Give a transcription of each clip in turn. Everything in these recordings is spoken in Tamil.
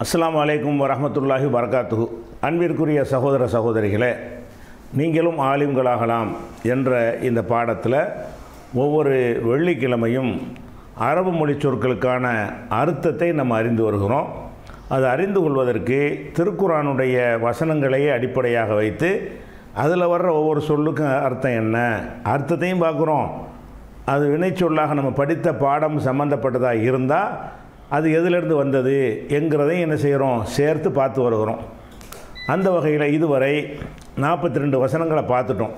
அஸ்ஸலாமு அலைக்கும் வரஹ்மத்துல்லாஹி வரகாத்துஹு அன்பிற்குரிய சகோதர சகோதரிகளே நீங்களும் ஆலிம்களாகலாம் என்ற இந்த பாடத்தில் ஒவ்வொரு வெள்ளிக்கிழமையும் அரபு மொழி சொற்களுக்கான அர்த்தத்தை நம்ம அறிந்து வருகிறோம் அது அறிந்து கொள்வதற்கு திருக்குறானுடைய வசனங்களையே அடிப்படையாக வைத்து அதில் வர்ற ஒவ்வொரு சொல்லுக்கும் அர்த்தம் என்ன அர்த்தத்தையும் பார்க்குறோம் அது வினைச்சொல்லாக நம்ம படித்த பாடம் சம்மந்தப்பட்டதாக இருந்தால் அது எதிலிருந்து வந்தது என்கிறதையும் என்ன செய்கிறோம் சேர்த்து பார்த்து வருகிறோம் அந்த வகையில் இதுவரை நாற்பத்தி ரெண்டு வசனங்களை பார்த்துட்டோம்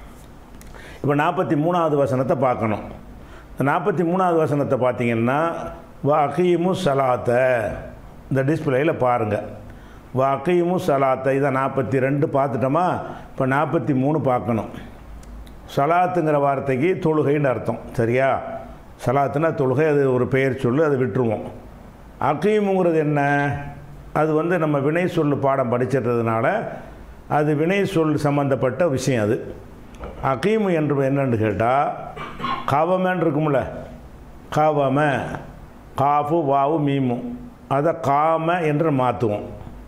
இப்போ நாற்பத்தி மூணாவது வசனத்தை பார்க்கணும் இந்த நாற்பத்தி மூணாவது வசனத்தை பார்த்தீங்கன்னா வா அகீமு சலாத்தை இந்த டிஸ்பிளேயில் பாருங்கள் வா அகீமு சலாத்தை இதை நாற்பத்தி ரெண்டு பார்த்துட்டோமா இப்போ நாற்பத்தி மூணு பார்க்கணும் சலாத்துங்கிற வார்த்தைக்கு தொழுகைன்னு அர்த்தம் சரியா சலாத்துனா தொழுகை அது ஒரு பெயர் சொல்லு அதை விட்டுருவோம் அகீமுங்கிறது என்ன அது வந்து நம்ம வினை சொல்லு பாடம் படிச்சிட்டதுனால அது வினை சொல் சம்மந்தப்பட்ட விஷயம் அது அகீமு என்று என்னன்னு கேட்டால் காவமேன்னு இருக்கும்ல காவம காஃபு வாவு மீமு அதை காம என்று மாற்றுவோம்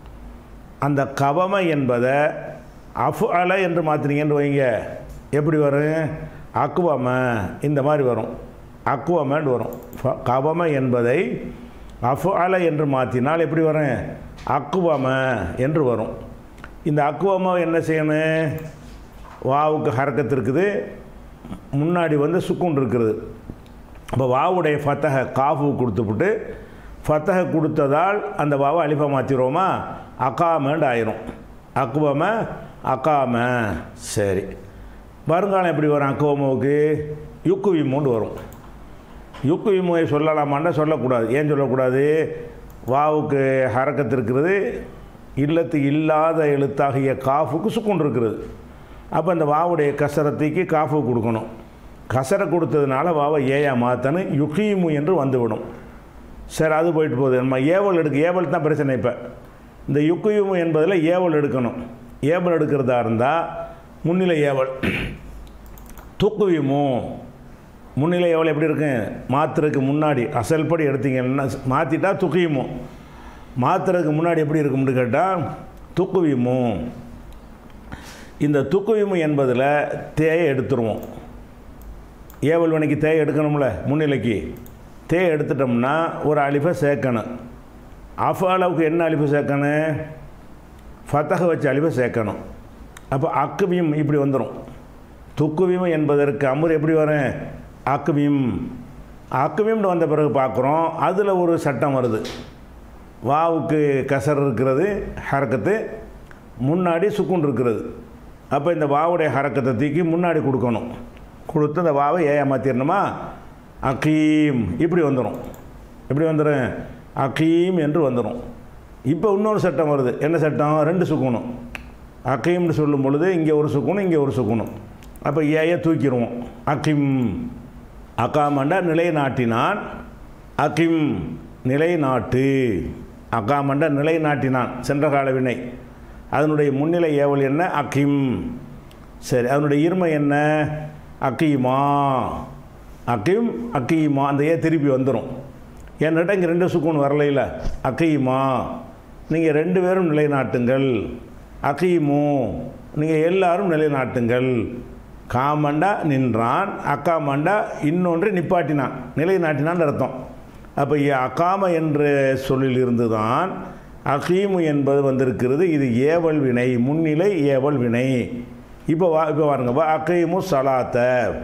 அந்த கவம என்பதை அஃப் அல என்று மாற்றினீங்கன்னு வைங்க எப்படி வரும் அக்குவம இந்த மாதிரி வரும் அக்குவமன்னு வரும் ஃப- கவம என்பதை அஃப் அல என்று மாற்றினால் எப்படி வரும் அக்குவம என்று வரும் இந்த அக்குவம என்ன செய்யணும் வாவுக்கு ஹரக்கத்து இருக்குது முன்னாடி வந்து சுக்குன் இருக்கிறது அப்போ வாவுடைய ஃபத்தக காஃபு கொடுத்துப்புட்டு ஃபத்தக கொடுத்ததால் அந்த வாவை அலிஃபா மாற்றிடுவோமா அக்காமண்டு ஆயிரும் அக்குவம அக்காம சரி வருங்காலம் எப்படி வரும் அக்குவமாவுக்கு யுக்கு விமோண்டு வரும் யுக்கு விமோயை சொல்லலாமான்னா சொல்லக்கூடாது ஏன் சொல்லக்கூடாது வாவுக்கு ஹரக்கத்து இருக்கிறது இல்லத்து இல்லாத எழுத்தாகிய காஃபுக்கு சுக்குன் இருக்கிறது அப்போ அந்த வாவுடைய கசரத்துக்கு காஃபு கொடுக்கணும் கசரை கொடுத்ததுனால வாவை ஏயா மாற்றணும் யுகீமு என்று வந்துவிடும் சரி அது போயிட்டு போகுது நம்ம ஏவல் எடுக்க ஏவல் தான் பிரச்சனை இப்போ இந்த யுக்குயுமு என்பதில் ஏவல் எடுக்கணும் ஏவல் எடுக்கிறதா இருந்தால் முன்னிலை ஏவல் துக்குவிமு முன்னிலை ஏவல் எப்படி இருக்கு மாத்திரைக்கு முன்னாடி அசல்படி எடுத்தீங்கன்னா மாற்றிட்டா துக்குவிமு மாத்திரைக்கு முன்னாடி எப்படி இருக்கும்னு கேட்டால் துக்குவிமு இந்த துக்குவிமு என்பதில் தேயை எடுத்துருவோம் ஏவல் வணிக்கு தேயை எடுக்கணும்ல முன்னிலைக்கு தேயை எடுத்துட்டோம்னா ஒரு அலிஃபை சேர்க்கணும் அஃப் அளவுக்கு என்ன அலிஃபை சேர்க்கணும் ஃபத்தக வச்ச அலிஃபை சேர்க்கணும் அப்போ அக்குவியும் இப்படி வந்துடும் துக்குவியும் என்பதற்கு அமுர் எப்படி வரும் அக்குவியும் அக்குவியம்னு வந்த பிறகு பார்க்குறோம் அதில் ஒரு சட்டம் வருது வாவுக்கு கசர் இருக்கிறது ஹரக்கத்து முன்னாடி சுக்குன் இருக்கிறது அப்போ இந்த வாவுடைய ஹரக்கத்தை தூக்கி முன்னாடி கொடுக்கணும் கொடுத்து அந்த வாவை ஏயா மாற்றிடணுமா அகீம் இப்படி வந்துடும் எப்படி வந்துடும் அகீம் என்று வந்துடும் இப்போ இன்னொரு சட்டம் வருது என்ன சட்டம் ரெண்டு சுக்குணும் அகீம்னு சொல்லும் பொழுது இங்கே ஒரு சுக்குணும் இங்கே ஒரு சுக்குணும் அப்போ ஏயை தூக்கிடுவோம் அகிம் அகாமண்டா நிலைநாட்டினான் அகிம் நிலைநாட்டு அகாமண்டா நிலைநாட்டினான் சென்ற கால வினை அதனுடைய முன்னிலை ஏவல் என்ன அகிம் சரி அதனுடைய இருமை என்ன அக்கீமா அக்கீம் அக்கீமா அந்த ஏ திருப்பி வந்துடும் என்கிட்ட இங்கே ரெண்டு சுக்கூன் வரலையில அக்கீமா நீங்கள் ரெண்டு பேரும் நிலைநாட்டுங்கள் அக்கீமு நீங்கள் எல்லாரும் நிலைநாட்டுங்கள் காமண்டா நின்றான் அக்காமண்டா இன்னொன்று நிப்பாட்டினான் நிலைநாட்டினான் அர்த்தம் அப்போ அக்காம என்ற சொல்லில் இருந்து தான் அகீமு என்பது வந்திருக்கிறது இது ஏவல் வினை முன்னிலை ஏவல் வினை இப்போ வா இப்போ பாருங்க வா அக்கீமு சலாத்த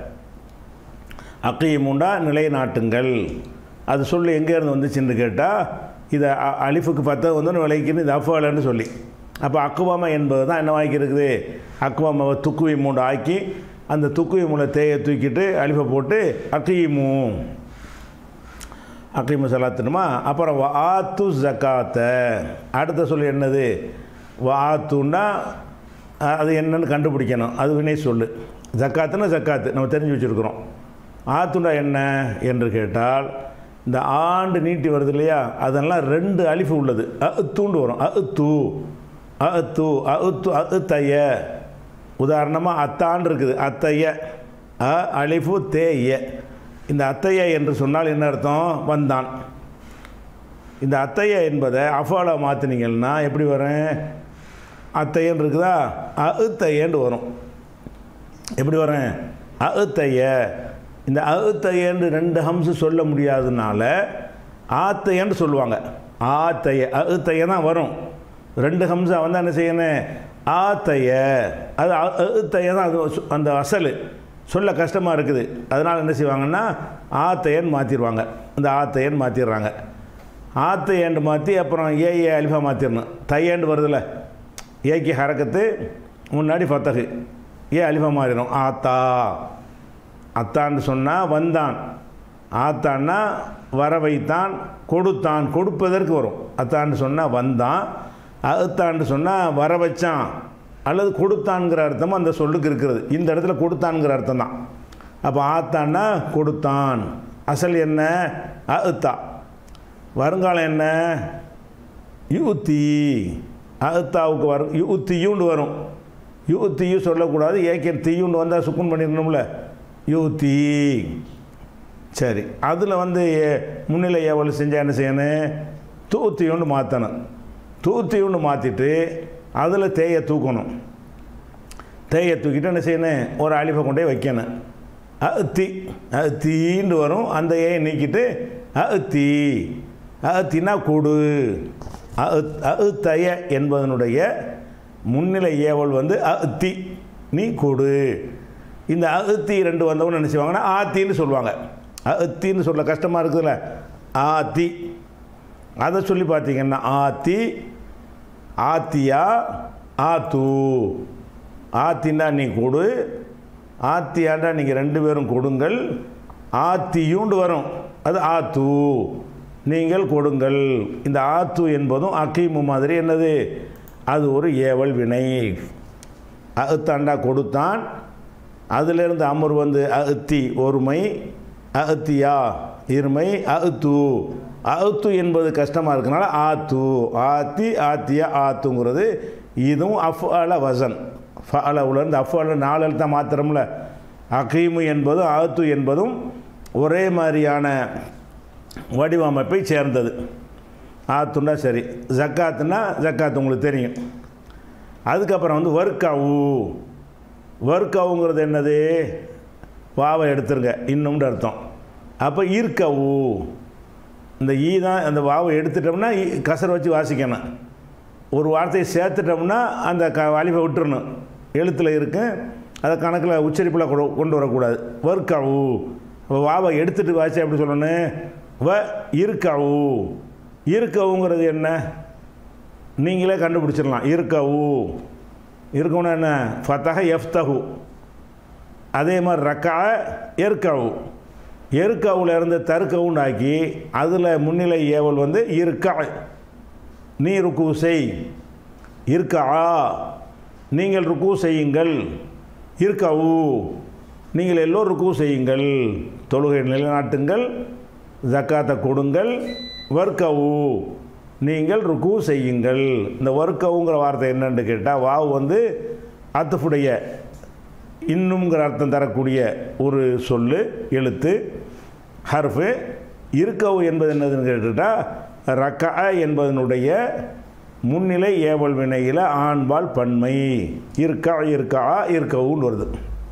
அக்கீமுண்டா நிலைநாட்டுங்கள் அது சொல்லி எங்கேருந்து வந்துச்சுன்னு கேட்டால் இதை அ- அலிஃபுக்கு பத்த வந்து விளைக்குன்னு இது அஃபாலன்னு சொல்லி அப்போ அக்குவாமா என்பது தான் என்ன வாங்கி இருக்குது அக்குவாமாவை துக்குவி மூண்டு ஆக்கி அந்த துக்குவி மூளை தேயை தூக்கிட்டு அலிஃபை போட்டு அக்கீமு அக்கீமு சலாத்துனுமா அப்புறம் வ ஆத்து ஜக்காத்தை அடுத்த சொல்லி என்னது வ ஆத்துன்னா அஹ், அது என்னன்னு கண்டுபிடிக்கணும் அது வினை சொல்லு ஜக்காத்துன்னா ஜக்காத்து நம்ம தெரிஞ்சு வச்சுருக்குறோம் ஆத்துண்டா என்ன என்று கேட்டால் இந்த ஆண்டு நீட்டி வருது இல்லையா அதெல்லாம் ரெண்டு அலிஃபு உள்ளது அ தூண்டு வரும் அ தூ அ தூ அ து அ தைய உதாரணமாக அத்தாண்டு இருக்குது அத்தைய அ அலிஃபு தேய இந்த அத்தைய என்று சொன்னால் என்ன அர்த்தம் வந்தான் இந்த அத்தைய என்பதை அஃபாலா மாற்றினீங்கன்னா எப்படி வரும் அத்தையன் இருக்குதா அத்தையன்னு வரும் எப்படி வரும் அத்தைய இந்த அத்தையன்னு ரெண்டு ஹம்ஸ் சொல்ல முடியாததுனால ஆத்தையன்னு சொல்லுவாங்க ஆத்தைய அத்தைய தான் வரும் ரெண்டு ஹம்சா வந்து என்ன செய்யணும் ஆத்தைய அது அத்தைய தான் அது சு- அந்த அசல் சொல்ல கஷ்டமாக இருக்குது அதனால் என்ன செய்வாங்கன்னா ஆத்தையன் மாற்றிடுவாங்க இந்த ஆத்தையன் மாற்றிடுறாங்க ஆத்தையண்டு மாற்றி அப்புறம் ஏ ஏ அலிஃபா மாற்றிடணும் தையண்டு வருதுல்ல ஏக்கு ஹரக்கத்து முன்னாடி ஃபத்தகு ஏ அலிஃபா மாறிடும் ஆத்தா அத்தான்னு சொன்னால் வந்தான் ஆத்தான்னா வர வைத்தான் கொடுத்தான் கொடுப்பதற்கு வரும் அத்தான்னு சொன்னால் வந்தான் அத்தான்னு சொன்னால் வர வச்சான் அல்லது கொடுத்தான்ங்கிற அர்த்தமும் அந்த சொல்லுக்கு இருக்கிறது இந்த இடத்துல கொடுத்தான்ங்கிற அர்த்தம் தான் அப்போ ஆத்தான்னா கொடுத்தான் அசல் என்ன அத்தா வருங்காலம் என்ன யுத்தி அத்தாவுக்கு வரும் யுத்தியுண்டு வரும் யுத்தியு சொல்லக்கூடாது ஏகே தீயுண்டு வந்தால் சுக்குன் பண்ணிடணும்ல யுத்தி சரி அதில் வந்து ஏ- முன்னிலை எவ்வளோ செஞ்சால் என்ன செய்யணும் தூத்தியுண்டு மாற்றணும் தூத்தியுண்டு மாற்றிட்டு அதில் தேயை தூக்கணும் தேயை தூக்கிட்டு என்ன செய்யணும் ஒரு அலிஃபை கொண்டே வைக்கணும் அத்தி அத்தீண்டு வரும் அந்த ஏயை நீக்கிட்டு அத்தி அத்தினா கொடு அத்தய என்பதனுடைய முன்னிலை ஏவல் வந்து அத்தி நீ கொடு இந்த அத்தி ரெண்டு வந்தவங்க என்ன செய்வாங்கன்னா ஆத்தின்னு சொல்லுவாங்க அத்தின்னு சொல்ல கஷ்டமாக இருக்குதுல்ல ஆத்தி அதை சொல்லி பார்த்தீங்கன்னா ஆத்தி ஆத்தியா ஆத்து ஆத்தின்னா நீ கொடு ஆத்தியாண்டா நீங்கள் ரெண்டு பேரும் கொடுங்கள் ஆத்தியூண்டு வரும் அது ஆத்து நீங்கள் கொடுங்கள் இந்த ஆத்து என்பதும் அக்கீமு மாதிரி என்னது அது ஒரு ஏவல் வினை அகுத்தாண்டா கொடுத்தான் அதிலிருந்து அமர் வந்து அகுத்தி ஒருமை அகுத்தியா இருமை அகுத்து அகுத்து என்பது கஷ்டமாக இருக்கனால ஆத்து ஆத்தி ஆத்தியா ஆத்துங்கிறது இதுவும் அஃப் அல வசன் ஃபல உலர்ந்து அஃப் அல நாலு எழுத்தா மாத்திரம்ல அகீமு என்பதும் ஆத்து என்பதும் ஒரே மாதிரியான வடிவமைப்பை சேர்ந்தது ஆத்துன்னா சரி ஜக்காத்துன்னா ஜக்காத் உங்களுக்கு தெரியும் அதுக்கப்புறம் வந்து வர்க்காவு வர்க்காவுங்கிறது என்னது வாவை எடுத்துருங்க இன்னும்னு அர்த்தம் அப்போ ஈர்க்கவு இந்த ஈ தான் அந்த வாவை எடுத்துட்டோம்னா ஈ- கசரை வச்சு வாசிக்கணும் ஒரு வார்த்தையை சேர்த்துட்டோம்னா அந்த க வாலிபை விட்டுறணும் எழுத்தில் இருக்கு அதை கணக்கில் உச்சரிப்பில் கொண்டு கொண்டு வரக்கூடாது வர்க்காவு அப்போ வாவை எடுத்துட்டு வாசி எப்படி சொல்லணும் வ இருக்கவு இருக்கவுங்கிறது என்ன நீங்களே கண்டுபிடிச்சிடலாம் இருக்கவு இருக்கவுன்னா என்ன ஃபத்தக எஃப்தகு அதே மாதிரி ரக்கா எருக்கவு எருக்கவுல இருந்து தருக்கவுண்டாக்கி அதில் முன்னிலை ஏவல் வந்து இருக்கா நீ ருக்கு செய் இருக்கா நீங்கள் ருக்கு செய்யுங்கள் இருக்கவு நீங்கள் எல்லோரும் ருக்கு செய்யுங்கள் தொழுகை நிலைநாட்டுங்கள் ஜக்காத்தை கொடுங்கள் வர்க்கவு நீங்கள் ருக்கு செய்யுங்கள் இந்த வர்க்கவுங்கிற வார்த்தை என்னன்னு கேட்டால் வாவு வந்து அத்துஃபுடைய இன்னும்ங்கிற அர்த்தம் தரக்கூடிய ஒரு சொல்லு எழுத்து ஹர்ஃபு இருக்கவு என்பது என்னதுன்னு கேட்டுட்டா ரக்கா என்பதனுடைய முன்னிலை ஏவல் வினையில் ஆண்பால் பன்மை இருக்கா இருக்கா இருக்கவுன்னு வருது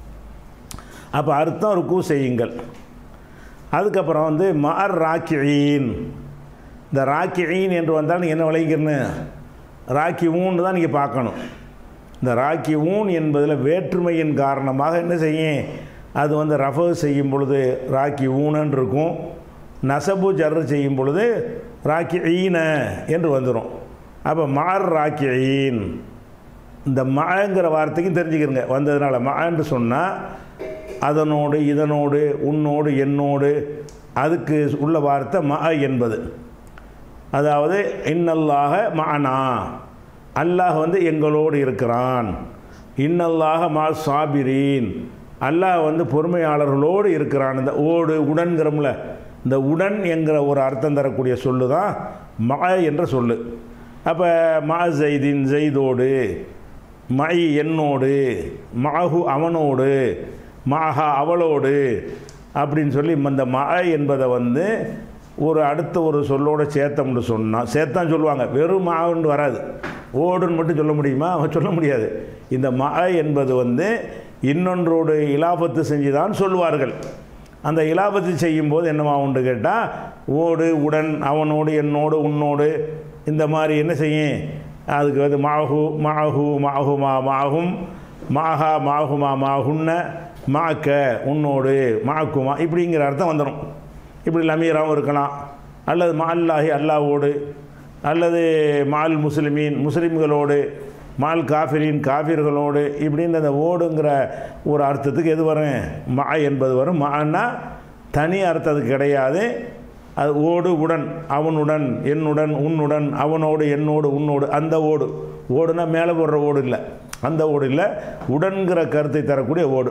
அப்போ அர்த்தம் ருக்கு செய்யுங்கள் அதுக்கப்புறம் வந்து மார் ராக்கியீன் இந்த ராக்கியீன் என்று வந்தால் நீங்க என்ன விளைவிக்கிறன்னு ராக்கி ஊன்னு தான் நீங்கள் பார்க்கணும் இந்த ராக்கி ஊன் என்பதில் வேற்றுமையின் காரணமாக என்ன செய்யும் அது வந்து ரஃபு செய்யும் பொழுது ராக்கி ஊனன்னு இருக்கும் நசபு ஜர்ரு செய்யும் பொழுது ராக்கி ஈன என்று வந்துடும் அப்போ மார் ராக்கி ஈன் இந்த மழைங்கிற வார்த்தைக்கும் தெரிஞ்சுக்கிறங்க வந்ததுனால மழைன்னு சொன்னால் அதனோடு இதனோடு உன்னோடு என்னோடு அதுக்கு உள்ள வார்த்தை ம என்பது அதாவது இன்னல்லாக மஅனா அல்லாஹ் வந்து எங்களோடு இருக்கிறான் இன்னல்லாக மா சாபிரீன் அல்லாஹ் வந்து பொறுமையாளர்களோடு இருக்கிறான் இந்த ஓடு உடன்கிறோம்ல இந்த உடன் என்கிற ஒரு அர்த்தம் தரக்கூடிய சொல்லு தான் ம என்ற சொல்லு அப்போ மா ஜெய்தின் ஜெய்தோடு மை என்னோடு மாஹு அவனோடு மாஹா அவளோடு அப்படின்னு சொல்லி இந்த ம என்பதை வந்து ஒரு அடுத்த ஒரு சொல்லோட சேர்த்தோம்னு சொன்னால் சேர்த்தான் சொல்லுவாங்க வெறும் மாவுன்னு வராது ஓடுன்னு மட்டும் சொல்ல முடியுமா அவன் சொல்ல முடியாது இந்த மா என்பது வந்து இன்னொன்றோடு இலாபத்து செஞ்சு தான் சொல்லுவார்கள் அந்த இலாபத்து செய்யும்போது என்னவா உண்டு கேட்டால் ஓடு உடன் அவனோடு என்னோடு உன்னோடு இந்த மாதிரி என்ன செய்யும் அதுக்கு வந்து மாஹு மாஹு மாஹுமா மாகும் மாஹா மாகுமா மாகுன்ன மாக்க உன்னோடு மாக்குமா இப்படிங்கிற அர்த்தம் வந்துடும் இப்படி லமீராவும் இருக்கலாம் அல்லது மால்லாஹி அல்லாவோடு அல்லது மால் முஸ்லிமீன் முஸ்லிம்களோடு மால் காஃபிரின் காஃபிர்களோடு இப்படின்னு அந்த ஓடுங்கிற ஒரு அர்த்தத்துக்கு எது வரும் மா என்பது வரும் மான்னா தனி அர்த்தம் அது கிடையாது அது ஓடு உடன் அவனுடன் என்னுடன் உன்னுடன் அவனோடு என்னோடு உன்னோடு அந்த ஓடு ஓடுனா மேலே போடுற ஓடு இல்லை அந்த ஓடு இல்லை உடன்கிற கருத்தை தரக்கூடிய ஓடு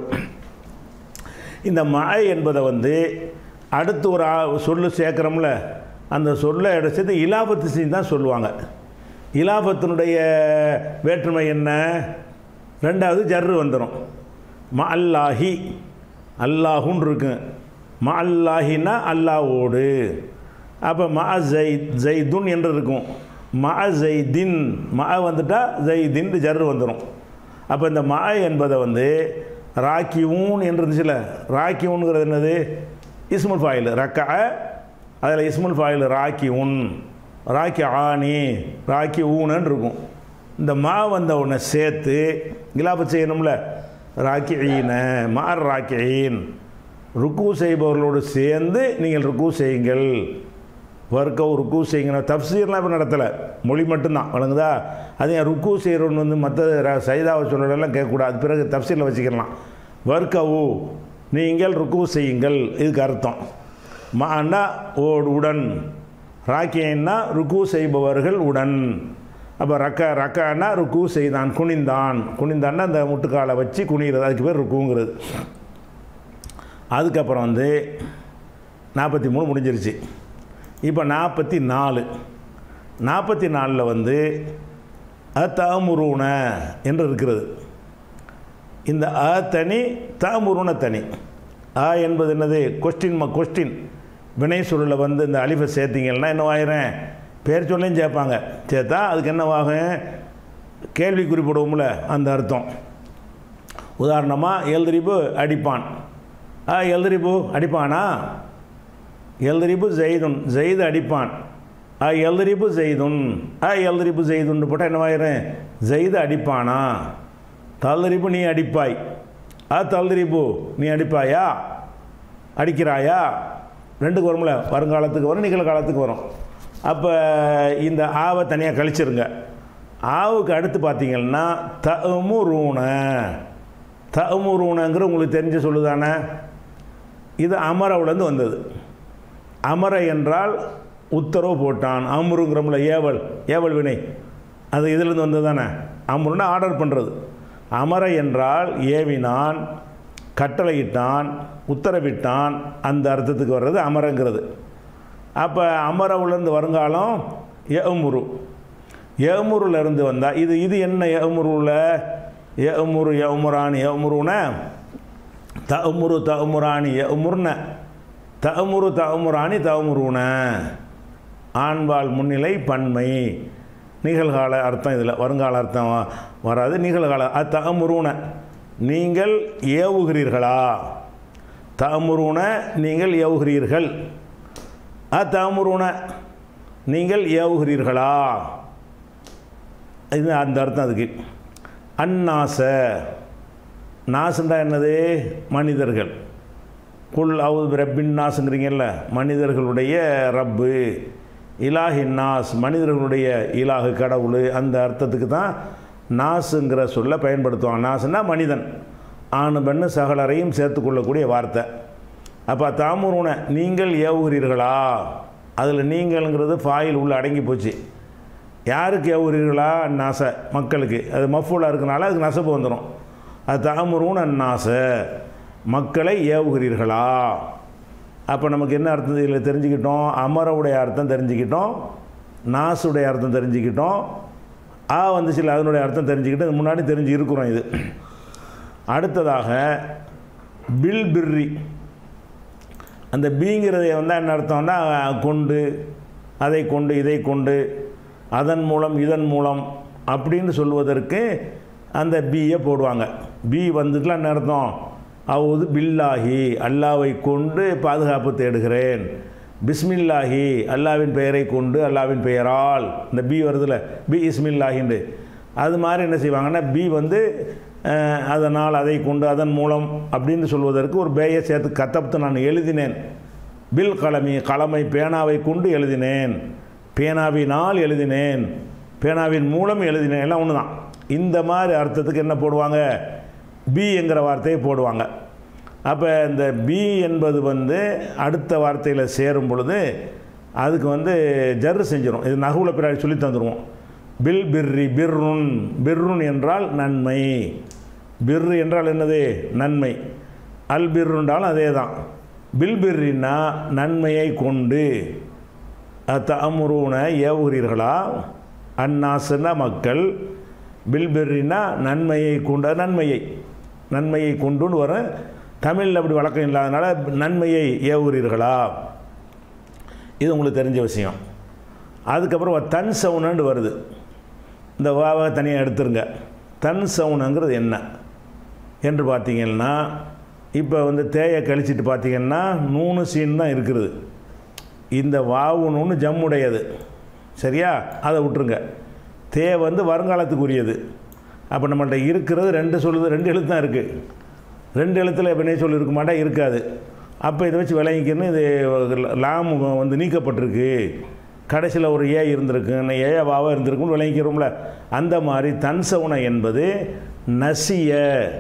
இந்த மழை என்பதை வந்து அடுத்து ஒரு ஆ- சொல்லு சேர்க்குறோம்ல அந்த சொல்லை எடுத்து இலாபத்து செஞ்சு தான் சொல்லுவாங்க இலாபத்தினுடைய வேற்றுமை என்ன ரெண்டாவது ஜர்ரு வந்துடும் ம அல்லாஹி அல்லாஹுன்னு இருக்கு ம அல்லாஹின்னா அல்லாவோடு அப்போ ம ஜெய் ஜெய்துன் என்று இருக்கும் ம ஜெய்தின் ம வந்துட்டா ஜெய்தின் ஜர்ரு வந்துடும் அப்போ இந்த ம என்பதை வந்து ராக்கியூன் என்று இருந்துச்சுல ராக்கியூனுங்கிறது என்னது இஸ்முல் ஃபாயில் ரக்க அதில் இஸ்முல் ஃபாயில் ராக்கி உன் ராக்கி ஆனி ராக்கி ஊனன்னு இருக்கும் இந்த மா வந்த உடனே சேர்த்து இலாப செய்யணும்ல ராக்கி ஈன மார் ராக்கியின் ருக்கு செய்பவர்களோடு சேர்ந்து நீங்கள் ருக்கு செய்யுங்கள் வர்க்கவு ருக்கு செய்யுங்க தப்சீர்லாம் இப்போ நடத்தலை மொழி மட்டும்தான் வழங்குதா அது ஏன் ருக்கு செய்கிறவன் வந்து மற்ற ர- சைதாவை சொல்லலாம் கேட்கக்கூடாது பிறகு தப்சீரில் வச்சுக்கலாம் வர்க்கவு நீங்கள் ருக்கு செய்யுங்கள் இதுக்கு அர்த்தம் மாண்டா ஓடு உடன் ராக்கியன்னா ருக்கு செய்பவர்கள் உடன் அப்போ ரக்க ரக்கான்னா ருக்கு செய்தான் குனிந்தான் குனிந்தான்னா அந்த முட்டுக்காலை வச்சு குனிகிறது அதுக்கு பேர் ருக்குங்கிறது அதுக்கப்புறம் வந்து நாற்பத்தி மூணு முடிஞ்சிருச்சு இப்போ நாற்பத்தி நாலு நாற்பத்தி நாலில் வந்து அத்தமுருன என்று இருக்கிறது இந்த அ தனி தமுருன தனி அ என்பது என்னது கொஸ்டின் கொஸ்டின் வினை சொல்லில் வந்து இந்த அலிஃபை சேர்த்திங்கன்னா என்னவாயிரும் பேர் சொல்லையும் சேர்ப்பாங்க சேர்த்தா அதுக்கு என்னவாகும் கேள்வி குறிப்பிடுவோம்ல அந்த அர்த்தம் உதாரணமாக எல்திரிப்பு அடிப்பான் ஆ எல்திரிப்பு அடிப்பானா எல்திரிப்பு ஜெய்துன் ஜெய்து அடிப்பான் ஆ எல்திரிப்பு ஜெய்துன் ஆ எல்திரிப்பு ஜெய்துன்னு போட்டால் என்னவாயிரும் ஜெய்து அடிப்பானா தல்திரிப்பு நீ அடிப்பாய் ஆ தல்திரிப்பு நீ அடிப்பாயா அடிக்கிறாயா ரெண்டுக்கு வரும்ல வருங்காலத்துக்கு வரும் நிகழ்காலத்துக்கு வரும் அப்போ இந்த ஆவை தனியாக கழிச்சிருங்க ஆவுக்கு அடுத்து பார்த்தீங்கன்னா தமுரூன தமுரூனங்கிற உங்களுக்கு தெரிஞ்ச சொல்லுதானே இது அமரவுலேருந்து வந்தது அமர என்றால் உத்தரவு போட்டான் அமுருங்கிறோம்ல ஏவல் ஏவல் வினை அது இதிலிருந்து வந்தது தானே அமுருன்னா ஆர்டர் பண்ணுறது அமர என்றால் ஏவினான் கட்டளையிட்டான் உத்தரவிட்டான் அந்த அர்த்தத்துக்கு வர்றது அமரங்கிறது அப்போ அமரவுலேருந்து வருங்காலம் எமுரு எமுருலேருந்து வந்தால் இது இது என்ன எமுருவில் எமுரு எமுரானி எமுருன தமுரு தமுராணி எமுர்ன தமுரு தமுராணி தமுருன ஆண்பால் முன்னிலை பன்மை நிகழ்கால அர்த்தம் இதில் வருங்கால அர்த்தம் வ- வராது நிகழ்கால அது தமுருன நீங்கள் ஏவுகிறீர்களா தமுருன நீங்கள் ஏவுகிறீர்கள் அ தமுருன நீங்கள் ஏவுகிறீர்களா இது அந்த அர்த்தம் அதுக்கு அந்நாச நாசுண்டா என்னது மனிதர்கள் குல் அவுது ரப்பின் நாசுங்கிறீங்கல்ல மனிதர்களுடைய ரப்பு இலாஹி நாஸ் மனிதர்களுடைய இலாகு கடவுள் அந்த அர்த்தத்துக்கு தான் நாசுங்கிற சொல்ல பயன்படுத்துவாங்க நாசுன்னா மனிதன் ஆணு பெண்ணு சகலரையும் சேர்த்துக்கொள்ளக்கூடிய வார்த்தை அப்போ தாமுருன நீங்கள் ஏவுகிறீர்களா அதில் நீங்கள்ங்கிறது ஃபாயில் உள்ள அடங்கி போச்சு யாருக்கு ஏவுகிறீர்களா நாச மக்களுக்கு அது மஃபூலாக இருக்கனால அதுக்கு நசப்பு வந்துடும் அது தாமுருன் அந்நாச மக்களை ஏவுகிறீர்களா அப்போ நமக்கு என்ன அர்த்தம் இதில் தெரிஞ்சுக்கிட்டோம் அமரவுடைய அர்த்தம் தெரிஞ்சுக்கிட்டோம் நாசுடைய அர்த்தம் தெரிஞ்சுக்கிட்டோம் ஆ வந்துச்சுல அதனுடைய அர்த்தம் தெரிஞ்சுக்கிட்டு இது முன்னாடி தெரிஞ்சு இருக்கிறோம் இது அடுத்ததாக பில் பிர்ரி அந்த பீங்கிறதை வந்து என்ன அர்த்தம்னா கொண்டு அதை கொண்டு இதை கொண்டு அதன் மூலம் இதன் மூலம் அப்படின்னு சொல்வதற்கு அந்த பியை போடுவாங்க பி வந்துட்டுலாம் என்ன அர்த்தம் அவது பில்லாஹி அல்லாவை கொண்டு பாதுகாப்பு தேடுகிறேன் பிஸ்மில்லாஹி அல்லாவின் பெயரை கொண்டு அல்லாவின் பெயரால் இந்த பி வருதுல பி இஸ்மில்லாஹின்னு அது மாதிரி என்ன செய்வாங்கன்னா பி வந்து அஹ், அதனால் அதை கொண்டு அதன் மூலம் அப்படின்னு சொல்வதற்கு ஒரு பேயை சேர்த்து கத்தப்து நான் எழுதினேன் பில் கலமி கலமை பேனாவை கொண்டு எழுதினேன் பேனாவினால் எழுதினேன் பேனாவின் மூலம் எழுதினேன் எல்லாம் ஒன்று தான் இந்த மாதிரி அர்த்தத்துக்கு என்ன போடுவாங்க பி என்கிற வார்த்தையை போடுவாங்க அப்போ இந்த பி என்பது வந்து அடுத்த வார்த்தையில் சேரும் பொழுது அதுக்கு வந்து ஜர்ரு செஞ்சிடும் இது நகுல பின்னாடி சொல்லி தந்துடுவோம் பில் பிர்ரி பிர்ருன் பிர்ருன் என்றால் நன்மை பிர்ரு என்றால் என்னது நன்மை அல் பிர்ருன்றாலும் அதே தான் பில் பிர்ரின்னா நன்மையை கொண்டு தமுருன ஏவுகிறீர்களா அந்நாசுன்னா மக்கள் பில்பெர்ரினா நன்மையை கொண்ட நன்மையை நன்மையை கொண்டுன்னு வர தமிழில் அப்படி வழக்கம் இல்லாதனால நன்மையை ஏவுகிறீர்களா இது உங்களுக்கு தெரிஞ்ச விஷயம் அதுக்கப்புறம் தன் சவுனன்னு வருது இந்த வாவை தனியாக எடுத்துருங்க தன் சவுனங்கிறது என்ன என்று பார்த்தீங்கன்னா இப்போ வந்து தேயை கழிச்சிட்டு பார்த்தீங்கன்னா நூனு சீன் தான் இருக்கிறது இந்த வாவு நூனு ஜம்முடையது சரியா அதை விட்டுருங்க தே வந்து வருங்காலத்துக்குரியது அப்போ நம்மள்ட்ட இருக்கிறது ரெண்டு சொல்லுது ரெண்டு எழுத்து தான் இருக்குது ரெண்டு எழுத்தில் வினை சொல் இருக்க மாட்டா இருக்காது அப்போ இதை வச்சு விளங்கிக்கணும் இது லாம் வந்து நீக்கப்பட்டிருக்கு கடைசியில் ஒரு ஏ இருந்திருக்கு ஏ வாவா இருந்திருக்குன்னு விளங்கிக்கிறோம்ல அந்த மாதிரி தன்சவுனை என்பது நசிய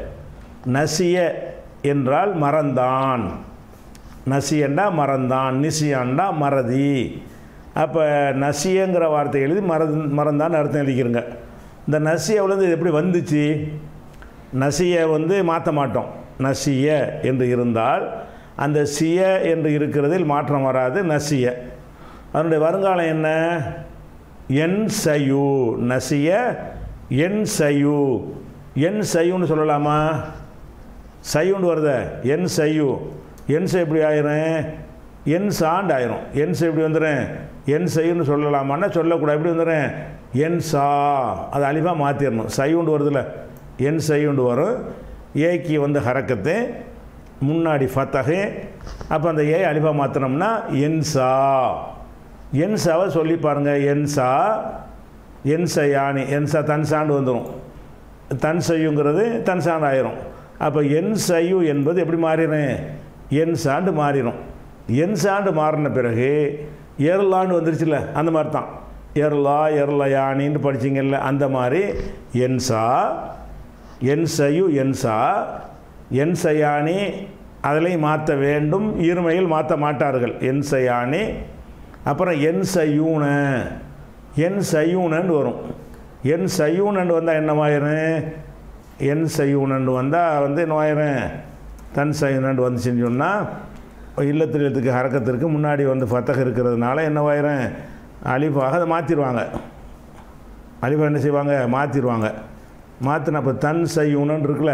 நசிய என்றால் மறந்தான் நசியண்டா மறந்தான் நிசியாண்டா மறதி அப்போ நசியங்கிற வார்த்தை எழுதி மறந் மறந்தான்னு அர்த்தம் எழுதிக்கிறங்க இந்த நசியவிலேருந்து இது எப்படி வந்துச்சு நசிய வந்து மாற்ற மாட்டோம் நசிய என்று இருந்தால் அந்த சிய என்று இருக்கிறதில் மாற்றம் வராது நசிய அதனுடைய வருங்காலம் என்ன என் சயு நசிய என் சயு என் சயுன்னு சொல்லலாமா சையுண்டு வருத என் சையு என் சை எப்படி ஆயிரும் என் சாண்டு ஆயிரும் என் சை எப்படி வந்துடுறேன் என் சையுன்னு சொல்லலாமான்னா சொல்லக்கூடாது எப்படி வந்துடுறேன் என் சா அது அழிவாக மாற்றிடணும் சையுண்டு வருதுல்ல என் சையுண்டு வரும் ஏக்கு வந்து ஹரக்கத்து முன்னாடி ஃபத்தகு அப்போ அந்த ஏ அழிவாக மாற்றினோம்னா என் சா என் சாவை சொல்லி பாருங்கள் என் சா என் சயானி என் சா தன் சாண்டு வந்துடும் தன் செய்யுங்கிறது தன் சாண்டு ஆயிரும் அப்போ என் செய்யு என்பது எப்படி மாறிடும் என் சாண்டு மாறிடும் என் சாண்டு மாறின பிறகு ஏரலாண்டு வந்துருச்சுல்ல அந்த மாதிரி தான் எர்லா எர்லயானின்னு படிச்சிங்கல்ல அந்த மாதிரி என் சா என் செய்யு என் சா என் சயானி அதிலையும் மாற்ற வேண்டும் இருமையில் மாற்ற மாட்டார்கள் என் சயானி அப்புறம் என் சையூன என் சையூனன்னு வரும் என் சையூனன்னு வந்தால் என்னவாயிரும் என் சையூனன்னு வந்தால் வந்து என்னவாயிரும் தன் சையூனன்னு வந்துச்சுன்னு சொன்னால் இல்லத்தில் எழுத்துக்கு ஹரக்கத்திற்கு முன்னாடி வந்து ஃபத்தக இருக்கிறதுனால என்னவாயிரும் அலிஃபாக அதை மாற்றிடுவாங்க அலிஃபா என்ன செய்வாங்க மாற்றிடுவாங்க மாற்றின அப்போ தன் செய்யுன்னு இருக்குல்ல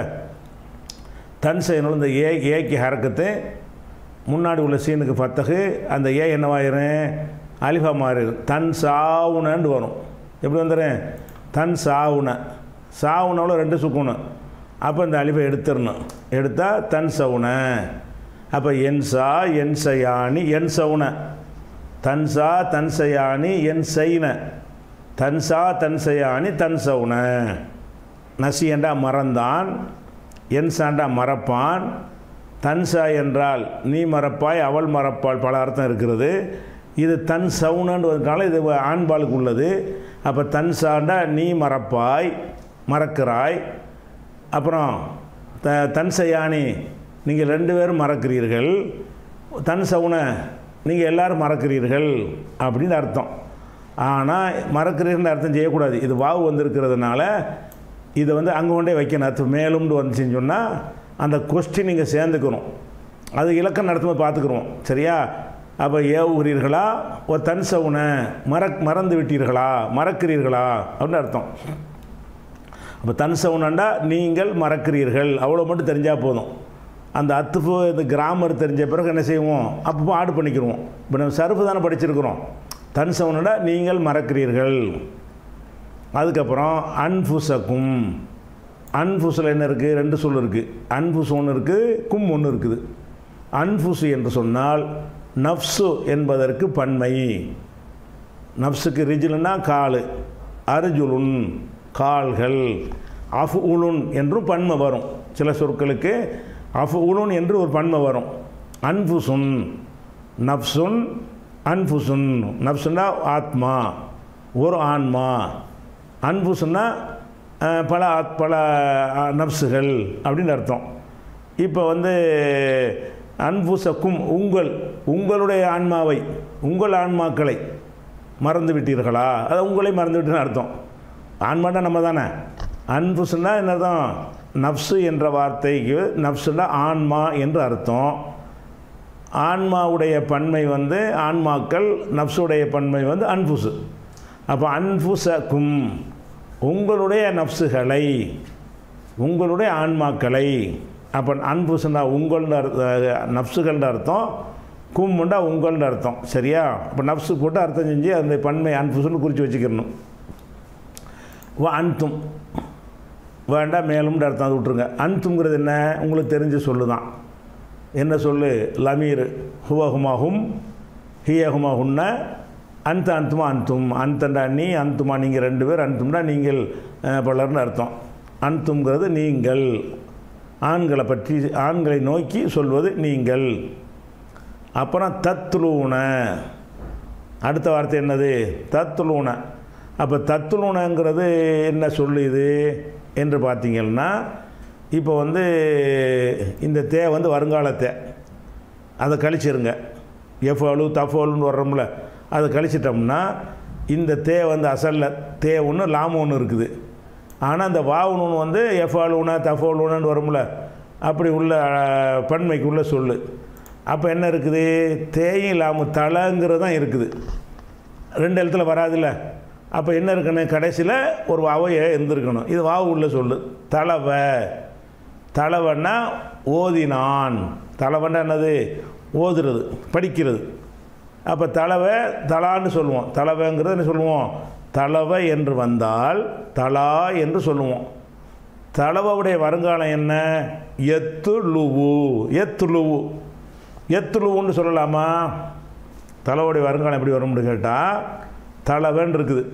தன் செய்யணும் இந்த ஏ ஏக்கு ஹரக்கத்து முன்னாடி உள்ள சீனுக்கு ஃபத்தகு அந்த ஏ என்னவாயிரும் அலிஃபா மாறிடும் தன் சாவுனன்னு வரும் எப்படி வந்துடுறேன் தன் சாவுன சாவுனவில் ரெண்டு சுக்குணும் அப்போ இந்த அலிஃபை எடுத்துடணும் எடுத்தால் தன் சவுன அப்போ என் சா என் சயானி என் சவுன தன் சா தன் சயானி என் செய்ன தன் சா தன் சயானி தன் சவுன நசியண்டா மறந்தான் என் சாண்டா மறப்பான் தன்சா என்றால் நீ மறப்பாய் அவள் மறப்பாள் பல அர்த்தம் இருக்கிறது இது தன் சவுனன்றதுனால இது ஆண்பாளுக்கு உள்ளது அப்போ தன் சாண்டா நீ மறப்பாய் மறக்கிறாய் அப்புறம் த தன் சயானி நீங்கள் ரெண்டு பேரும் மறக்கிறீர்கள் தன் சவுன நீங்கள் எல்லாரும் மறக்கிறீர்கள் அப்படின்னு அர்த்தம் ஆனால் மறக்கிறீர்கள் அர்த்தம் செய்யக்கூடாது இது வாவு வந்திருக்கிறதுனால இதை வந்து அங்கே கொண்டே வைக்கணும் அர்த்தம் மேலும்னு வந்துச்சுன்னு சொன்னால் அந்த கொஸ்டின் நீங்கள் சேர்ந்துக்கணும் அது இலக்கம் நடத்தும்போது பார்த்துக்குறோம் சரியா அப்போ ஏவுகிறீர்களா ஒரு தன் சவுன மற மறந்து விட்டீர்களா மறக்கிறீர்களா அப்படின்னு அர்த்தம் அப்போ தன் சவுனண்டா நீங்கள் மறக்கிறீர்கள் அவ்வளோ மட்டும் தெரிஞ்சால் போதும் அந்த அத்துஃபு இந்த கிராமர் தெரிஞ்ச பிறகு என்ன செய்வோம் அப்பப்போ ஆடு பண்ணிக்கிருவோம் இப்போ நம்ம சருப்பு தானே படிச்சிருக்கிறோம் தன் சவுனோட நீங்கள் மறக்கிறீர்கள் அதுக்கப்புறம் அன்புசக்கும் அன்புசில் என்ன இருக்குது ரெண்டு சொல் இருக்குது அன்புஸ் ஒன்று இருக்குது கும் ஒன்று இருக்குது அன்புசு என்று சொன்னால் நஃப்சு என்பதற்கு பன்மை நஃப்ஸுக்கு ரிஜிலுன்னா கால் அர்ஜுலுன் கால்கள் அஃப் உலுன் என்றும் பன்மை வரும் சில சொற்களுக்கு அஃப் உலுன் என்று ஒரு பன்மை வரும் அன்புசுன் நஃப்சுன் அன்புசுன் நஃப்சுன்னா ஆத்மா ஒரு ஆன்மா அன்புசுன்னா அஹ், பல ஆத்- பல அஹ், நப்சுகள் அப்படின்னு அர்த்தம் இப்போ வந்து அன்புசக்கும் உங்கள் உங்களுடைய ஆன்மாவை உங்கள் ஆன்மாக்களை மறந்து விட்டீர்களா அது உங்களை மறந்து விட்டுன்னு அர்த்தம் ஆன்மாட்டா நம்ம தானே அன்புசுன்னா என்ன அர்த்தம் நப்சு என்ற வார்த்தைக்கு நப்சுன்னா ஆன்மா என்று அர்த்தம் ஆன்மாவுடைய பன்மை வந்து ஆன்மாக்கள் நப்சுடைய பன்மை வந்து அன்புசு அப்போ அன்புசக்கும் உங்களுடைய நப்சுகளை உங்களுடைய ஆன்மாக்களை அப்போ அன்புசுன்னா உங்கள்னு அர்த்த நப்சுகள்னு அர்த்தம் கும்முண்டா உங்கள்னு அர்த்தம் சரியா இப்போ நப்சு போட்டு அர்த்தம் செஞ்சு அந்த பன்மை அன்புசுன்னு குறித்து வச்சுக்கிறணும் வ அன்தும் வேண்டாம் மேலும்னு அர்த்தம் அது விட்ருங்க அன்துங்கிறது என்ன உங்களுக்கு தெரிஞ்ச சொல்லு தான் என்ன சொல்லு லமீர் ஹுவஹுமாஹும் ஹியஹுமாஹுன்ன அந்த அந்துமா அந்தும் அந்தண்டா நீ அந்துமா நீங்கள் ரெண்டு பேர் அந்தும்டா நீங்கள் அஹ், பலர்னு அர்த்தம் அந்துங்கிறது நீங்கள் ஆண்களை பற்றி ஆண்களை நோக்கி சொல்வது நீங்கள் அப்புறம் தத்லூன அடுத்த வார்த்தை என்னது தத்துலூன அப்போ தத்துலூனங்கிறது என்ன சொல்லுது என்று பார்த்தீங்கன்னா இப்போ வந்து இந்த தே வந்து வருங்கால தே அதை கழிச்சிருங்க எஃப்அலு தஃபோலுன்னு வர்றோம்ல அதை கழிச்சிட்டோம்னா இந்த தே வந்து அசலில் தே ஒன்று லாமு ஒன்று இருக்குது ஆனால் அந்த வாவுனு வந்து எஃப்ஆலுனா தஃபோலுன்னு வரும்ல அப்படி உள்ள அஹ், பன்மைக்குள்ள சொல்லு அப்போ என்ன இருக்குது தேயும் லாமு தலைங்கிறது தான் இருக்குது ரெண்டு இடத்துல வராதுல்ல அப்போ என்ன இருக்கணும் கடைசியில் ஒரு வாவையை இருந்திருக்கணும் இது வாவு உள்ள சொல்லு தலைவ தலைவன்னா ஓதினான் தலைவன்னா என்னது ஓதுறது படிக்கிறது அப்போ தலைவை தலான்னு சொல்லுவோம் தலைவைங்கிறது என்ன சொல்லுவோம் தலைவை என்று வந்தால் தலா என்று சொல்லுவோம் தலவவுடைய வருங்காலம் என்ன எத்துலுவு எத்துலுவு எத்துலுவுன்னு சொல்லலாமா தலைவுடைய வருங்காலம் எப்படி வரும்னு கேட்டால் தலைவன் இருக்குது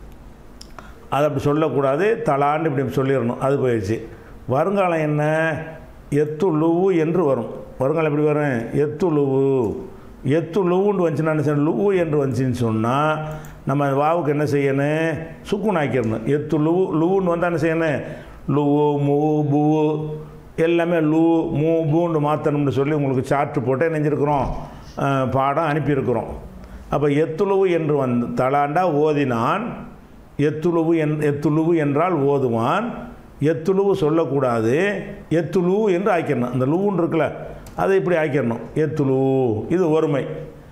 அதை அப்படி சொல்லக்கூடாது தலான்னு இப்படி சொல்லிடணும் அது போயிடுச்சு வருங்காலம் என்ன எத்துலுவு என்று வரும் வருங்காலம் எப்படி வரும் எத்துலுவு எத்துலுவுன்னு வந்துச்சுன்னா என்ன செய்யணும் லுவு என்று வந்துச்சுன்னு சொன்னால் நம்ம அந்த வாவுக்கு என்ன செய்யணும் சுக்குன் ஆக்கிடணும் எத்து லுவு லுவுன்னு வந்தால் என்ன செய்யணும் லுவு மூ பூ எல்லாமே லூ மூ பூன்னு மாற்றணும்னு சொல்லி உங்களுக்கு சார்ட்டு போட்டு நினைஞ்சிருக்கிறோம் பாடம் அனுப்பியிருக்கிறோம் அப்போ எத்துளுவு என்று வந்து தலாண்டா ஓதினான் எத்துளுவு என் எத்துளுவு என்றால் ஓதுவான் எத்துளுவு சொல்லக்கூடாது எத்துளுவு என்று ஆக்கிடணும் அந்த லூன்னு இருக்குல்ல அதை இப்படி ஆக்கிடணும் எத்துளு இது ஒருமை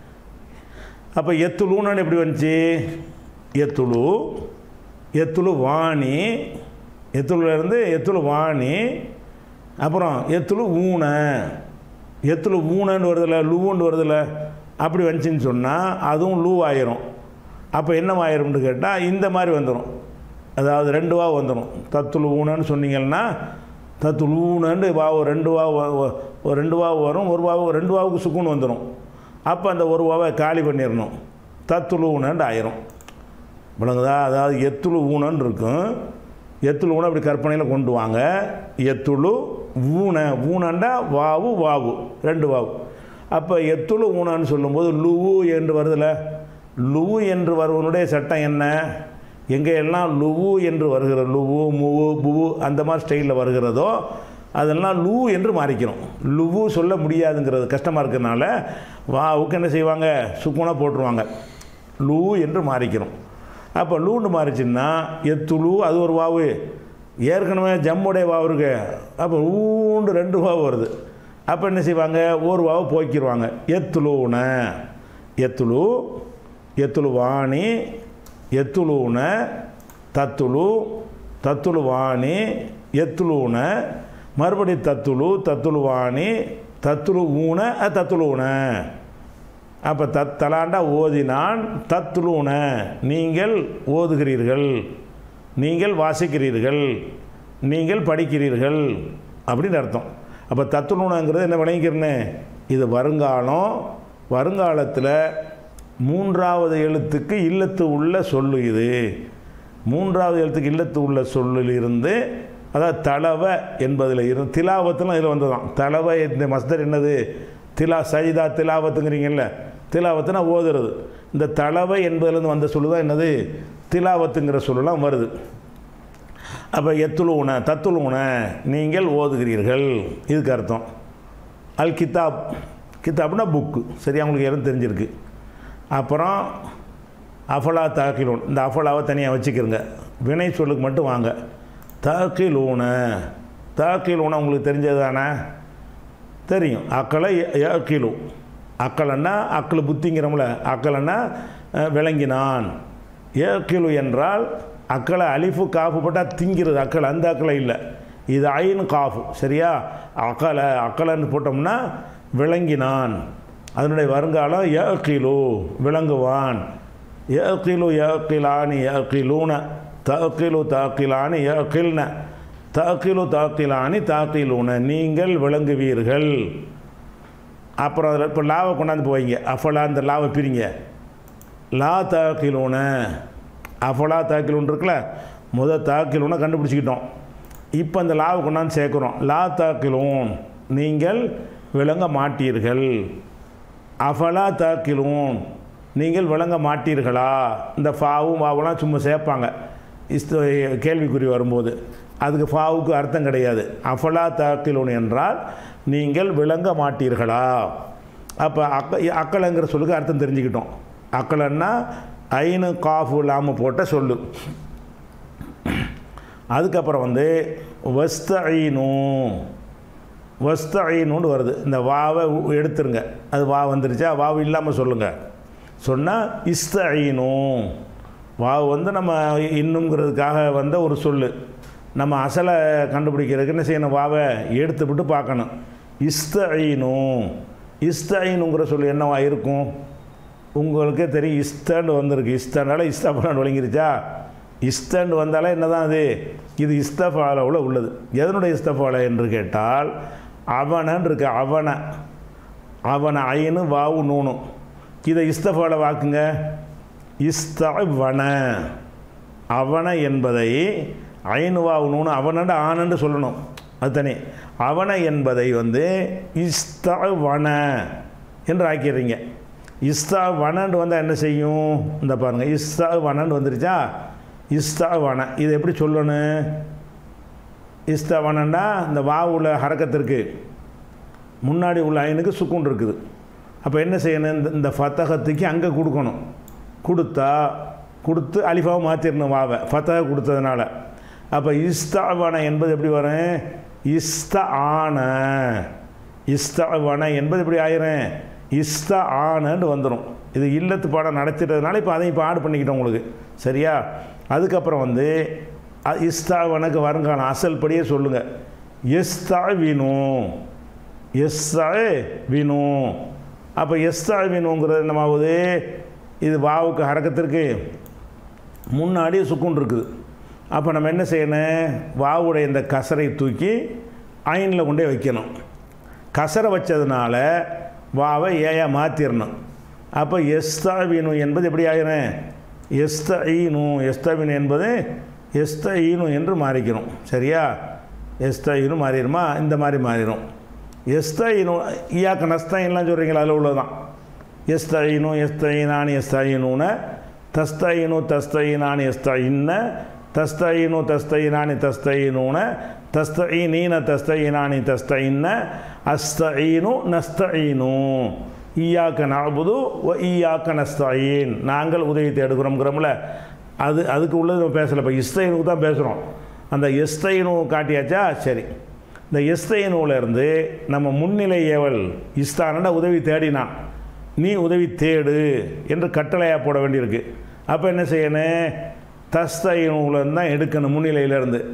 அப்போ எத்துளுன்னு எப்படி வந்துச்சு எத்துளு எத்துளு வாணி எத்துளுலேருந்து எத்துளு வாணி அப்புறம் எத்துளு ஊனை எத்துளு ஊனைன்னு வருதில்ல லூன்னு வருதில்ல அப்படி வந்துச்சுன்னு சொன்னால் அதுவும் லூ ஆயிரும் அப்போ என்ன ஆயிரும்னு கேட்டால் இந்த மாதிரி வந்துடும் அதாவது ரெண்டு வா வந்துடும் தத்துளு ஊனன்னு சொன்னீங்கன்னா தத்துளு ஊனன்னு வாவு ரெண்டு வா ஒரு ரெண்டு வா வரும் ஒரு வாவு ரெண்டு வாவுக்கு சுக்குன்னு வந்துடும் அப்போ அந்த ஒரு வாவை காலி பண்ணிடணும் தத்துளு ஊனன்னு ஆயிரும் விளங்குதா அதாவது எத்துளு ஊனன்னு இருக்கும் எத்துளு ஊனை அப்படி கற்பனையில் கொண்டு வாங்க எத்துளு ஊனை ஊனண்டா வாவு வாவு ரெண்டு வாவு அப்போ எத்துளு ஊனான்னு சொல்லும்போது லுவு என்று வருதுல லுவு என்று வருவனுடைய சட்டம் என்ன எங்கே எல்லாம் லுவு என்று வருகிற லுவு முவு புவு அந்த மாதிரி ஸ்டைலில் வருகிறதோ அதெல்லாம் லூ என்று மாறிக்கிறோம் லுவு சொல்ல முடியாதுங்கிறது கஷ்டமாக இருக்கிறதுனால வாவுக்கு என்ன செய்வாங்க சுக்குனாக போட்டுருவாங்க லூ என்று மாறிக்கிறோம் அப்போ லூன்னு மாறிச்சுன்னா எத்துலு அது ஒரு வாவு ஏற்கனவே ஜம்முடைய வாவு இருக்கு அப்போ ஊண்டு ரெண்டு வாவு வருது அப்போ என்ன செய்வாங்க ஒரு வாவு போக்கிடுவாங்க எத்துலூன எத்துலு எத்துலு வாணி எத்துலூன தத்துலு தத்துலு வாணி எத்துலூன மறுபடி தத்துலு தத்துலுவாணி தத்துலு ஊன தத்துலுன அப்போ தத் தலாண்டா ஓதினான் தத்துலூன நீங்கள் ஓதுகிறீர்கள் நீங்கள் வாசிக்கிறீர்கள் நீங்கள் படிக்கிறீர்கள் அப்படின்னு அர்த்தம் அப்போ தத்துலூனங்கிறது என்ன விளங்கிக்கிறேன்னு இது வருங்காலம் வருங்காலத்தில் மூன்றாவது எழுத்துக்கு இல்லத்து உள்ள சொல்லு இது மூன்றாவது எழுத்துக்கு இல்லத்து உள்ள சொல்லில் இருந்து அதாவது தளவ என்பதில் இருந்து திலாவத்துலாம் இதில் வந்ததான் தளவ இந்த மஸ்தர் என்னது திலா சஜிதா திலாவத்துங்கிறீங்கல்ல திலாவத்துனா ஓதுறது இந்த தளவை என்பதுலேருந்து வந்த சொல்லு தான் என்னது திலாவத்துங்கிற சொல்லலாம் வருது அப்போ எத்துலுவுன தத்துலுவுன நீங்கள் ஓதுகிறீர்கள் இதுக்கு அர்த்தம் அல் கிதாப் கிதாப்னா புக்கு சரியா உங்களுக்கு எதுவும் தெரிஞ்சிருக்கு அப்புறம் அஃபலா தாக்கிலூன் இந்த அஃபலாவை தனியாக வச்சுக்கிறங்க வினை சொல்லுக்கு மட்டும் வாங்க தாக்கிலூன தாக்கிலூன உங்களுக்கு தெரிஞ்சது தானே தெரியும் அக்களை ஏக்கிலு அக்கலன்னா அக்கள் புத்திங்கிறோம்ல அக்கலன்னா அஹ், விளங்கினான் ஏக்கிலு என்றால் அக்களை அலிஃபு காஃபு போட்டால் திங்கிறது அக்கள் அந்த அக்களை இல்லை இது ஐன் காஃபு சரியா அக்கலை அக்கலன்னு போட்டோம்னா விளங்கினான் அதனுடைய வருங்காலம் ஏக்கிலு விளங்குவான் ஏக்கிலு ஏக்கிலானி ஏக்கிலூன தாக்கிலு தாக்கிலானி ஏக்கில்ன தாக்கிலு தாக்கிலானி தாக்கிலூன நீங்கள் விளங்குவீர்கள் அப்புறம் அதில் இப்போ லாவை கொண்டாந்து போவீங்க அஃபலா இந்த லாவை பிரிங்க லா தாக்கிலூன அஃபலா தாக்கிலூன் இருக்குல்ல முத தாக்கிலூனை கண்டுபிடிச்சிக்கிட்டோம் இப்போ அந்த லாவை கொண்டாந்து சேர்க்குறோம் லா தாக்கிலூன் நீங்கள் விளங்க மாட்டீர்கள் அஃபலா தாக்கிலூன் நீங்கள் விளங்க மாட்டீர்களா இந்த ஃபாவும் வாவெல்லாம் சும்மா சேர்ப்பாங்க இஸ்த கேள்விக்குறி வரும்போது அதுக்கு ஃபாவுக்கு அர்த்தம் கிடையாது அஃபலா தாக்கிலூன் என்றால் நீங்கள் விளங்க மாட்டீர்களா அப்போ அக்க அக்கலங்கிற சொல்லுக்கு அர்த்தம் தெரிஞ்சுக்கிட்டோம் அக்கலன்னா ஐனு காஃபு லாமு போட்ட சொல்லு அதுக்கப்புறம் வந்து வஸ்தீனு வஸ்தீனுன்னு வருது இந்த வாவை உ- எடுத்துருங்க அது வா வந்துருச்சா வாவு இல்லாமல் சொல்லுங்கள் சொன்னால் இஸ்தீனு வாவு வந்து நம்ம இன்னுங்கிறதுக்காக வந்த ஒரு சொல்லு நம்ம அசலை கண்டுபிடிக்கிறதுக்கு என்ன செய்யணும் வாவை எடுத்துவிட்டு பார்க்கணும் இஸ்தீனு இஸ்தீனுங்கிற சொல்லு என்னவா இருக்கும் உங்களுக்கே தெரியும் இஸ்தாண்டு வந்திருக்கு இஸ்தாண்டால இஸ்தாஃபான் விளங்கிருச்சா இஸ்தாண்டு வந்தாலே என்னதான் அது இது இஸ்தஃபாலாவில் உள்ளது எதனுடைய இஸ்தஃபால என்று கேட்டால் அவனன் இருக்கு அவன அவன ஐனு வாவு நூனு இதை இஸ்தஃபால வாக்குங்க இஸ்தவன அவன என்பதை ஐனு வாவு நூனு அவனண்டு ஆனண்டு சொல்லணும் அது தனி அவன என்பதை வந்து இஸ்தவன என்று ஆக்கிடுறீங்க இஸ்தா வனன்னு வந்தால் என்ன செய்யும் இந்த பாருங்கள் இஸ்தா வனன்னு வந்துருச்சா இஸ்தா வன இது எப்படி சொல்லணும் இஸ்தா வனன்னா இந்த வாவுல ஹரக்கத்திற்கு முன்னாடி உள்ள ஐனுக்கு சுக்குன் இருக்குது அப்போ என்ன செய்யணும் இந்த இந்த ஃபத்தகத்துக்கு அங்கே கொடுக்கணும் கொடுத்தா கொடுத்து அலிஃபாவை மாற்றிடணும் வாவை ஃபத்தக கொடுத்ததுனால அப்போ இஸ்தாவன என்பது எப்படி வரும் இஸ்த ஆன இஸ்தாவன என்பது எப்படி ஆயிரும் இஸ்த ஆனன்னு வந்துடும் இது இல்லத்து பாடம் நடத்திட்டதுனால இப்போ அதையும் இப்போ ஆட் பண்ணிக்கிட்டோம் உங்களுக்கு சரியா அதுக்கப்புறம் வந்து அ- இஸ்தாவனுக்கு வருங்காலம் அசல் படியே சொல்லுங்கள் எஸ்தா வினு எஸ்ஸா வினு அப்போ எஸ்ஸா வினுங்கிறது என்னமாவது இது வாவுக்கு ஹரக்கத்திற்கு முன்னாடி சுக்குன் இருக்குது அப்போ நம்ம என்ன செய்யணும் வாவுடைய இந்த கசரை தூக்கி ஐனில் கொண்டே வைக்கணும் கசரை வச்சதுனால வாவை ஏயா மாற்றிடணும் அப்போ எஸ்தாவினு என்பது எப்படி ஆயிரும் எஸ்தஈனு எஸ்தவினு என்பது எஸ்தஈனு என்று மாறிக்கணும் சரியா எஸ்தஈனு மாறிடுமா இந்த மாதிரி மாறிடும் எஸ்தஈனு ஈயாக்க நஸ்தாயின்லாம் சொல்கிறீங்களா அதில் உள்ளதான் எஸ்தஈனு எஸ்தஈனானி எஸ்தஈனூன தஸ்தஈனு தஸ்தஈனானி எஸ்தயின்ன தஸ்தஈனு தஸ்தயினானி தஸ்தயினூன தஸ்தஈனீன தஸ்தயினானி தஸ்தயின்ன அஸ்தஈனு நஸ்தஈனு ஈயாக்க நஅபுது வ ஈயாக்க நஸ்தஈன் நாங்கள் உதவி தேடுகிறோம்ங்கிறோம்ல அது அதுக்கு உள்ளது நம்ம பேசலை இப்போ இஸ்தைனுக்கு தான் பேசுகிறோம் அந்த எஸ்தைனு காட்டியாச்சா சரி இந்த எஸ்தைனுல இருந்து நம்ம முன்னிலை ஏவல் இஸ்தானட உதவி தேடினான் நீ உதவி தேடு என்று கட்டளையாக போட வேண்டியிருக்கு அப்போ என்ன செய்யணும் தஸ்தைனுலேருந்து தான் எடுக்கணும் முன்னிலையிலேருந்து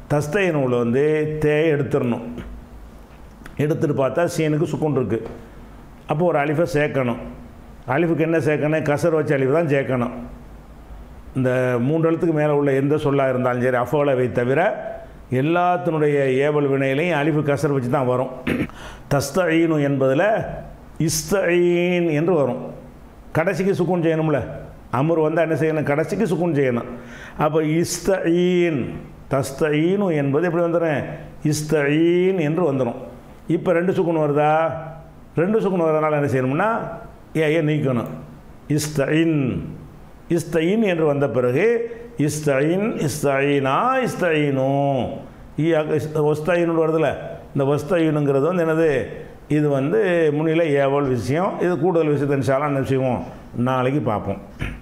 தஸ்தையினுள்ள வந்து தே எடுத்துடணும் எடுத்துட்டு பார்த்தா சீனுக்கு சுக்குன் இருக்குது அப்போ ஒரு அலிஃபை சேர்க்கணும் அலிஃபுக்கு என்ன சேர்க்கணும் கசர் வச்ச அலிஃபு தான் சேர்க்கணும் இந்த மூன்று எழுத்துக்கு மேலே உள்ள எந்த சொல்லாக இருந்தாலும் சரி அஃபோலவை தவிர எல்லாத்தினுடைய ஏவல் வினையிலையும் அலிஃபு கசர் வச்சு தான் வரும் தஸ்தஈனு என்பதில் இஸ்தஈன் என்று வரும் கடைசிக்கு சுக்குன் செய்யணும்ல அமர் வந்தால் என்ன செய்யணும் கடைசிக்கு சுக்குன் செய்யணும் அப்போ இஸ்தஈன் தஸ்தஈனு என்பது எப்படி வந்துடும் இஸ்தஈன் என்று வந்துடும் இப்போ ரெண்டு சுக்குன் வருதா ரெண்டு சுக்குன் வரதுனால என்ன செய்யணும்னா ஏ நீக்கணும் இஸ்தஇன் இஸ்தயின் என்று வந்த பிறகு இஸ்தயின் இஸ்தயினா இஸ்தயினு ஒஸ்தயின்னு வருதுல இந்த ஒஸ்தயினுங்கிறது வந்து என்னது இது வந்து முன்னிலை ஏவல் விஷயம் இது கூடுதல் விஷயத்தின் சாலாம் என்ன செய்வோம் நாளைக்கு பார்ப்போம்